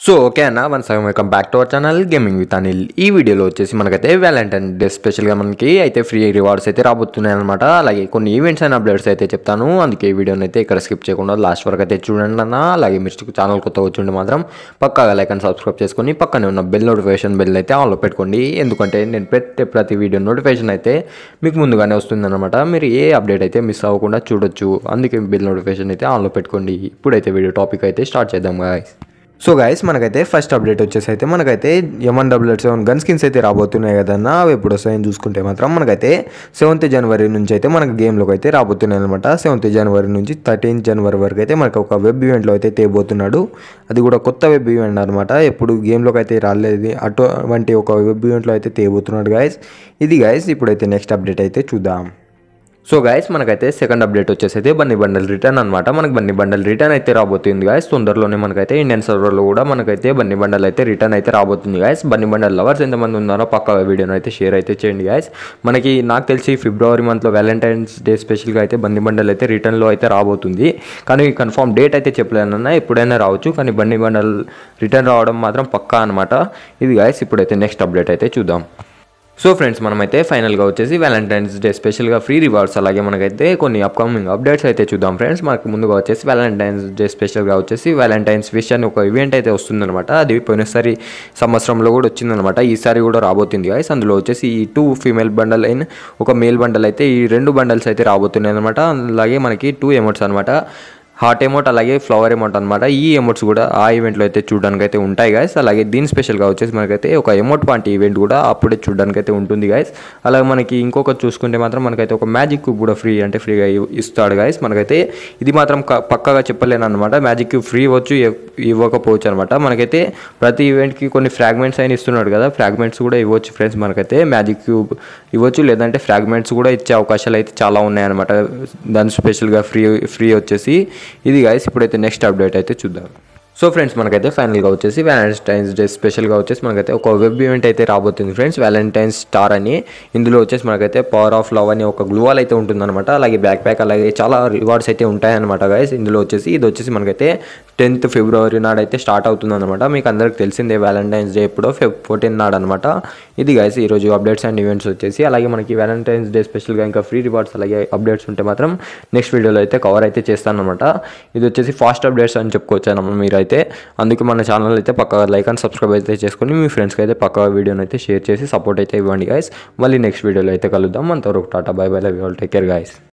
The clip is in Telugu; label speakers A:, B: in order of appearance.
A: సో ఓకే అన్న one seven welcome back to our channel gaming with Anil ఈ వీడియోలో వచ్చేసి మనకైతే వ్యాలంటైన్ డే స్పెషల్గా మనకి అయితే ఫ్రీ రివార్డ్స్ అయితే రాబోతున్నాయి అనమాట అలాగే కొన్ని ఈవెంట్స్ అండ్ అప్డేట్స్ అయితే చెప్తాను అందుకే ఈ వీడియోని అయితే ఇక్కడ స్కిప్ చేయకుండా లాస్ట్ వరకు అయితే చూడండి అన్న అలాగే మీరు ఛానల్ కొత్త వచ్చిండి మాత్రం పక్కాగా లైక్ అండ్ సబ్స్క్రైబ్ చేసుకొని పక్కనే ఉన్న బెల్ నోటిఫికేషన్ బెల్ అయితే ఆన్లో పెట్టుకోండి ఎందుకంటే నేను పెట్టే ప్రతి వీడియో నోటిఫికేషన్ అయితే మీకు ముందుగానే వస్తుందన్నమాట మీరు ఏ అప్డేట్ అయితే మిస్ అవ్వకుండా చూడొచ్చు అందుకే బెల్ నోటిఫికేషన్ అయితే ఆన్లో పెట్టుకోండి ఇప్పుడైతే వీడియో టాపిక్ అయితే స్టార్ట్ చేద్దాం గాయస్ సో గైస్ మనకైతే ఫస్ట్ అప్డేట్ వచ్చేసి అయితే మనకైతే M N double eight seven gun skins అయితే రాబోతున్నాయి కదన్నా అవి ఎప్పుడు వస్తాయని చూసుకుంటే మాత్రం మనకైతే సెవెంత్ జనవరి నుంచి అయితే మనకి గేమ్లోకి అయితే రాబోతున్నాయి అనమాట సెవెంత్ జనవరి నుంచి థర్టీన్త్ జనవరి వరకు అయితే మనకు ఒక వెబ్ ఈవెంట్లో అయితే తేబోతున్నాడు అది కూడా కొత్త వెబ్ ఈవెంట్ అనమాట ఎప్పుడు గేమ్లోకి అయితే రాలేదు అటువంటి ఒక వెబ్ ఈవెంట్లో అయితే తేబోతున్నాడు గాయస్ ఇది గాయస్ ఇప్పుడైతే నెక్స్ట్ అప్డేట్ అయితే చూద్దాం సో గాయస్ మనకైతే సెకండ్ అప్డేట్ వచ్చేసి అయితే బన్నీ బండల్ రిటర్న్ అనమాట మనకి బన్నీ బండల్ రిటర్న్ అయితే రాబోతుంది గాయస్ తొందరలోనే మనకైతే ఇండియన్ సర్వర్లో కూడా మనకైతే బన్నీ బండల్ అయితే రిటర్న్ అయితే రాబోతుంది గాయస్ బన్నీ బండల్ లవర్స్ ఎంతమంది ఉన్నారో పక్క వీడియోని అయితే షేర్ అయితే చేయండి గాయస్ మనకి నాకు తెలిసి ఫిబ్రవరి మంత్లో వ్యాలంటైన్స్ డే స్పెషల్గా అయితే బన్నీ బండల్ అయితే రిటర్న్లో అయితే రాబోతుంది కానీ కన్ఫర్మ్ డేట్ అయితే చెప్పలేనన్నా ఎప్పుడైనా రావచ్చు కానీ బన్నీ బండల్ రిటర్న్ రావడం మాత్రం పక్కా అనమాట ఇది గాయస్ ఇప్పుడైతే నెక్స్ట్ అప్డేట్ అయితే చూద్దాం సో ఫ్రెండ్స్ మనమైతే ఫైనల్గా వచ్చేసి వ్యాలంటైన్స్ డే స్పెషల్గా ఫ్రీ రివార్డ్స్ అలాగే మనకైతే కొన్ని అప్కమింగ్ అప్డేట్స్ అయితే చూద్దాం ఫ్రెండ్స్ మనకు ముందుగా వచ్చేసి వ్యాలంటైన్స్ డే స్పెషల్గా వచ్చేసి వ్యాలంటైన్స్ విష్ అని ఒక ఈవెంట్ అయితే వస్తుందన్నమాట అది పోయినసారి సంవత్సరంలో కూడా వచ్చిందనమాట ఈసారి కూడా రాబోతుంది గాయస్ అందులో వచ్చేసి ఈ టూ ఫీమేల్ బండల్ అయిన ఒక మేల్ బండల్ అయితే ఈ రెండు బండల్స్ అయితే రాబోతున్నాయి అనమాట అలాగే మనకి టూ ఎమోట్స్ అనమాట హాట్ ఎమౌంట్ అలాగే ఫ్లవర్ ఎమౌంట్ అనమాట ఈ ఎమౌంట్స్ కూడా ఆ ఈవెంట్లో అయితే చూడడానికి అయితే ఉంటాయి గాయస్ అలాగే దీని స్పెషల్గా వచ్చేసి మనకైతే ఒక ఎమౌంట్ పాంటి ఈవెంట్ కూడా అప్పుడే చూడడానికి అయితే ఉంటుంది గాయస్ అలాగే మనకి ఇంకొక చూసుకుంటే మాత్రం మనకైతే ఒక మ్యాజిక్ క్యూబ్ కూడా ఫ్రీ అంటే ఫ్రీగా ఇస్తాడు గాయస్ మనకైతే ఇది మాత్రం క- పక్కాగా చెప్పలేను అనమాట మ్యాజిక్ క్యూబ్ ఫ్రీ ఇవ్వచ్చు ఇవ్- ఇవ్వకపోవచ్చు అనమాట మనకైతే ప్రతి ఈవెంట్కి కొన్ని ఫ్రాగ్మెంట్స్ అయినా ఇస్తున్నాడు కదా ఫ్రాగ్మెంట్స్ కూడా ఇవ్వచ్చు ఫ్రెండ్స్ మనకైతే మ్యాజిక్ క్యూబ్ ఇవ్వచ్చు లేదంటే ఫ్రాగ్మెంట్స్ కూడా ఇచ్చే అవకాశాలు అయితే చాలా ఉన్నాయన్నమాట దాని స్పెషల్గా ఫ్రీ ఫ్రీ వచ్చేసి ఇది గాయస్ ఇప్పుడైతే నెక్స్ట్ అప్డేట్ అయితే చూద్దాం సో ఫ్రెండ్స్ మనకైతే ఫైనల్గా వచ్చేసి వ్యాలంటైన్స్ డే స్పెషల్గా వచ్చేసి మనకైతే ఒక వెబ్ ఈవెంట్ అయితే రాబోతుంది ఫ్రెండ్స్ వ్యాలంటైన్స్ స్టార్ అని ఇందులో వచ్చేసి మనకైతే పవర్ ఆఫ్ లవ్ అని ఒక గ్లూవాల్ అయితే ఉంటుందన్నమాట అలాగే బ్యాక్ ప్యాక్ అలాగే చాలా రివార్డ్స్ అయితే ఉంటాయన్నమాట గాయస్ ఇందులో వచ్చేసి ఇది వచ్చేసి మనకైతే టెన్త్ ఫిబ్రవరి నాడు అయితే స్టార్ట్ అవుతుందన్నమాట మీకు అందరికి తెలిసిందే వ్యాలంటైన్స్ డే ఎప్పుడో ఫెబ్ ఫోర్టీన్ నాడు అనమాట ఇది గాయస్ ఈరోజు అప్డేట్స్ అండ్ ఈవెంట్స్ వచ్చేసి అలాగే మనకి వ్యాలంటైన్స్ డే స్పెషల్గా ఇంకా ఫ్రీ రివార్డ్స్ అలాగే అప్డేట్స్ ఉంటే మాత్రం నెక్స్ట్ వీడియోలో అయితే కవర్ అయితే చేస్తానమాట ఇది వచ్చేసి ఫాస్ట్ అప్డేట్స్ అని చెప్పుకోవచ్చు అన్నమాట మీరు అయితే అందుకే మన ఛానల్ అయితే పక్క లైక్ అండ్ సబ్స్క్రైబ్ అయితే చేసుకొని మీ ఫ్రెండ్స్కి అయితే పక్క వీడియోని అయితే షేర్ చేసి సపోర్ట్ అయితే ఇవ్వండి గాయస్ మళ్ళీ నెక్స్ట్ వీడియోలో అయితే కలుద్దాం అంతవరకు tata bye bye love you all take care guys